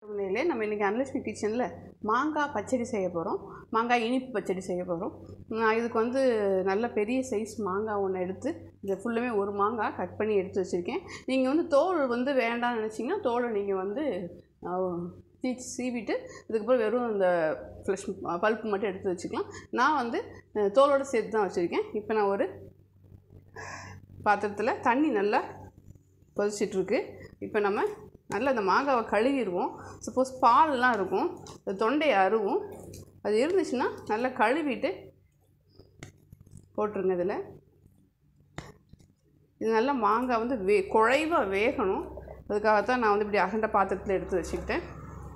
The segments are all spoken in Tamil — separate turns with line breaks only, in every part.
உண்மையிலே நம்ம இன்றைக்கி அனலட்சுமி கிச்சனில் மாங்காய் பச்சடி செய்ய போகிறோம் மாங்காய் இனிப்பு பச்சடி செய்ய போகிறோம் நான் இதுக்கு வந்து நல்ல பெரிய சைஸ் மாங்காய் ஒன்று எடுத்து இதை ஃபுல்லுமே ஒரு மாங்காய் கட் பண்ணி எடுத்து வச்சுருக்கேன் நீங்கள் வந்து தோல் வந்து வேண்டாம்னு நினச்சிங்கன்னா தோலை நீங்கள் வந்து தீச்சு சீவிட்டு இதுக்கப்புறம் வெறும் இந்த ஃப்ளஷ் பல்ப்பு மட்டும் எடுத்து வச்சுக்கலாம் நான் வந்து அஹ், தோலோடு சேர்த்து தான் வச்சுருக்கேன் இப்போ நான் ஒரு பாத்திரத்தில் தண்ணி நல்லா கொதிச்சிட்ருக்கு இப்போ நம்ம நல்லா அந்த மாங்காவை கழுவிடுவோம் சப்போஸ் பால்லாம் இருக்கும் அது தொண்டையை அருவும் அது இருந்துச்சுன்னா நல்லா கழுவிட்டு போட்டுருங்க இதில் இது நல்லா மாங்காய் வந்து வே குழைவாக வேகணும் அதுக்காகத்தான் நான் வந்து இப்படி அகண்ட பாத்திரத்தில் எடுத்து வச்சுக்கிட்டேன்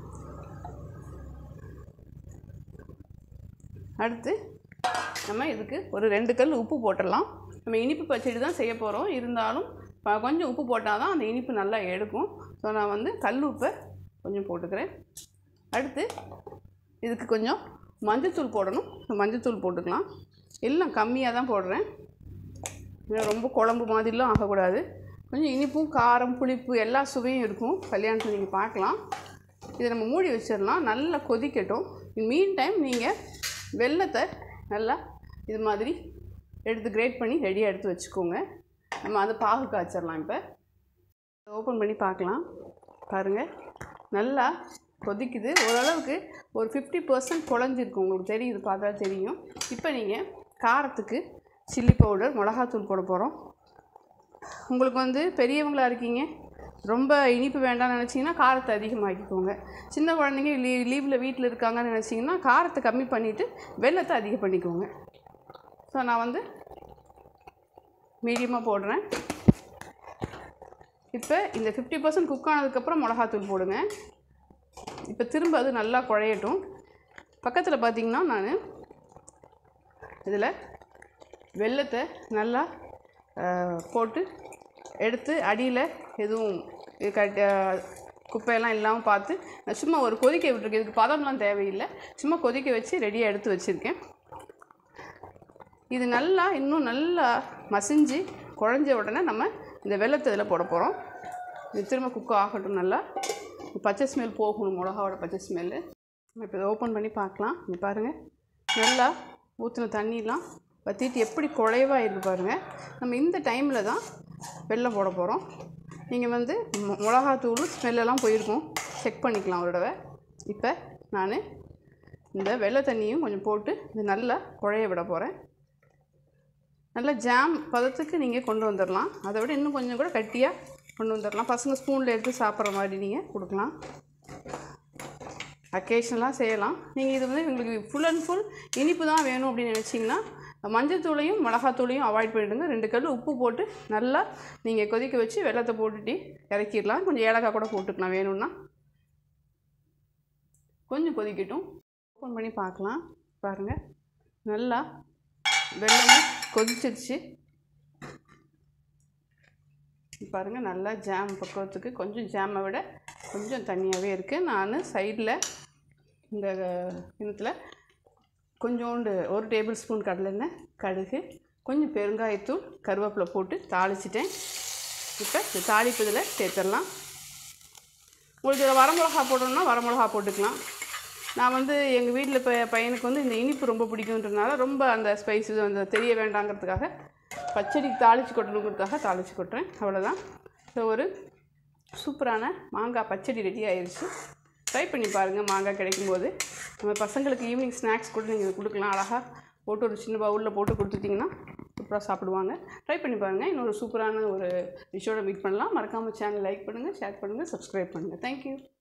அடுத்து நம்ம இதுக்கு ஒரு ரெண்டு கல் உப்பு போட்டுடலாம் நம்ம இனிப்பு பச்சடி தான் செய்ய போகிறோம் இருந்தாலும் ப- கொஞ்சம் உப்பு போட்டால் தான் அந்த இனிப்பு நல்லா எடுக்கும் ஸோ நான் வந்து கல் உப்பை கொஞ்சம் போட்டுக்கிறேன் அடுத்து இதுக்கு கொஞ்சம் மஞ்சத்தூள் போடணும் ஸோ மஞ்சத்தூள் போட்டுக்கலாம் எல்லாம் கம்மியாக தான் போடுறேன் ஏன்னா ரொம்ப குழம்பு மாதிரிலாம் ஆகக்கூடாது கொஞ்சம் இனிப்பும் காரம் புளிப்பு எல்லா சுவையும் இருக்கும் கல்யாணத்தில் நீங்கள் பார்க்கலாம் இதை நம்ம மூடி வச்சிடலாம் நல்லா கொதிக்கட்டும் மீன் டைம் நீங்கள் வெல்லத்தை நல்லா இது மாதிரி எடுத்து கிரேட் பண்ணி ரெடியாக எடுத்து வச்சுக்கோங்க நம்ம அதை பாகு காய்ச்சிடலாம் இப்போ ஓப்பன் பண்ணி பார்க்கலாம் பாருங்கள் நல்லா கொதிக்குது ஓரளவுக்கு ஒரு ஃபிஃப்டி பர்சன்ட் குழஞ்சிருக்கும் உங்களுக்கு தெரியுது பார்த்தா தெரியும் இப்போ நீங்கள் காரத்துக்கு சில்லி பவுடர் மிளகாத்தூள் போட போகிறோம் உங்களுக்கு வந்து பெரியவங்களா இருக்கீங்க ரொம்ப இனிப்பு வேண்டாம்னு நினச்சிங்கன்னா காரத்தை அதிகமாக்கிக்கோங்க சின்ன குழந்தைங்க லீ லீவில் வீட்டில் இருக்காங்கன்னு நினச்சிங்கன்னா காரத்தை கம்மி பண்ணிவிட்டு வெல்லத்தை அதிகம் பண்ணிக்கோங்க ஸோ நான் வந்து மீடியமாக போடுறேன் இப்போ இந்த ஃபிஃப்டி பர்சன்ட் குக் ஆனதுக்கப்புறம் மிளகாத்தூள் போடுங்க இப்போ திரும்ப அது நல்லா குழையட்டும் பக்கத்தில் பார்த்தீங்கன்னா நான் இதில் வெல்லத்தை நல்லா அஹ், போட்டு எடுத்து அடியில் எதுவும் இது கட் அஹ், குப்பையெல்லாம் இல்லாமல் பார்த்து நான் சும்மா ஒரு கொதிக்க விட்டுருக்கேன் இதுக்கு பதம்லாம் தேவையில்லை சும்மா கொதிக்க வச்சு ரெடியாக எடுத்து வச்சுருக்கேன் இது நல்லா இன்னும் நல்லா மசிஞ்சு குழஞ்ச உடனே நம்ம இந்த வெள்ளத்தை இதில் போட போகிறோம் இது திரும்ப குக் ஆகட்டும் நல்லா இந்த பச்சை ஸ்மெல் போகணும் மிளகாவோட பச்சை ஸ்மெல்லு நம்ம இப்போ இதை ஓப்பன் பண்ணி பார்க்கலாம் இங்கே பாருங்கள் நல்லா ஊற்றின தண்ணிலாம் வற்றிட்டு எப்படி குழைவாக இருக்கு பாருங்கள் நம்ம இந்த டைமில் தான் வெல்லம் போட போகிறோம் நீங்கள் வந்து மொ- மிளகாத்தூள் ஸ்மெல்லெல்லாம் போயிருக்கும் செக் பண்ணிக்கலாம் ஒரு தடவை இப்போ நான் இந்த வெள்ளை தண்ணியும் கொஞ்சம் போட்டு இது நல்லா குழைய விட போகிறேன் நல்லா ஜாம் பதத்துக்கு நீங்கள் கொண்டு வந்துடலாம் அதை விட இன்னும் கொஞ்சம் கூட கட்டியாக கொண்டு வந்துடலாம் பசங்க ஸ்பூனில் எடுத்து சாப்பிட்ற மாதிரி நீங்கள் கொடுக்கலாம் அக்கேஷனலாக செய்யலாம் நீங்கள் இது வந்து உங்களுக்கு ஃபுல் அண்ட் ஃபுல் இனிப்பு தான் வேணும் அப்படின்னு நினச்சிங்கன்னா மஞ்சத்தூளையும் மிளகாத்தூளையும் அவாய்ட் பண்ணிவிடுங்க ரெண்டு கல் உப்பு போட்டு நல்லா நீங்கள் கொதிக்க வச்சு வெள்ளத்தை போட்டுட்டு இறக்கிடலாம் கொஞ்சம் ஏலக்காய் கூட போட்டுக்கலாம் வேணும்னா கொஞ்சம் கொதிக்கட்டும் ஓப்பன் பண்ணி பார்க்கலாம் பாருங்கள் நல்லா வெள்ளமும் கொதிச்சிருச்சு பாருங்கள் நல்லா ஜாம் பக்குவத்துக்கு கொஞ்சம் ஜாமை விட கொஞ்சம் தண்ணியாகவே இருக்குது நான் சைடில் இந்த கிணத்துல கொஞ்சோண்டு ஒரு டேபிள் ஸ்பூன் கடலெண்ணெய் கடுகு கொஞ்சம் பெருங்காயத்தூள் கருவேப்பிலை போட்டு தாளிச்சிட்டேன் இப்போ இந்த தாளிப்பு இதில் சேர்த்துடலாம் உங்களுக்கு இதில் வரமிளகா போடணும்னா வரமிளகா போட்டுக்கலாம் நான் வந்து எங்கள் வீட்டில் இப்போ பையனுக்கு வந்து இந்த இனிப்பு ரொம்ப பிடிக்குன்றதுனால ரொம்ப அந்த ஸ்பைஸ் அந்த தெரிய வேண்டாங்கிறதுக்காக பச்சடிக்கு தாளித்து கொட்டணுங்கிறதுக்காக தாளித்து கொட்டுறேன் அவ்வளோதான் ஸோ ஒரு சூப்பரான மாங்காய் பச்சடி ரெடி ஆயிருச்சு ட்ரை பண்ணி பாருங்கள் மாங்காய் கிடைக்கும்போது நம்ம பசங்களுக்கு ஈவினிங் ஸ்நாக்ஸ் கூட நீங்கள் கொடுக்கலாம் அழகாக போட்டு ஒரு சின்ன பவுலில் போட்டு கொடுத்துட்டிங்கன்னா சூப்பராக சாப்பிடுவாங்க ட்ரை பண்ணி பாருங்கள் இன்னொரு சூப்பரான ஒரு டிஷ்ஷோட மீட் பண்ணலாம் மறக்காமல் சேனல் லைக் பண்ணுங்கள் ஷேர் பண்ணுங்கள் சப்ஸ்கிரைப் பண்ணுங்கள் தேங்க்யூ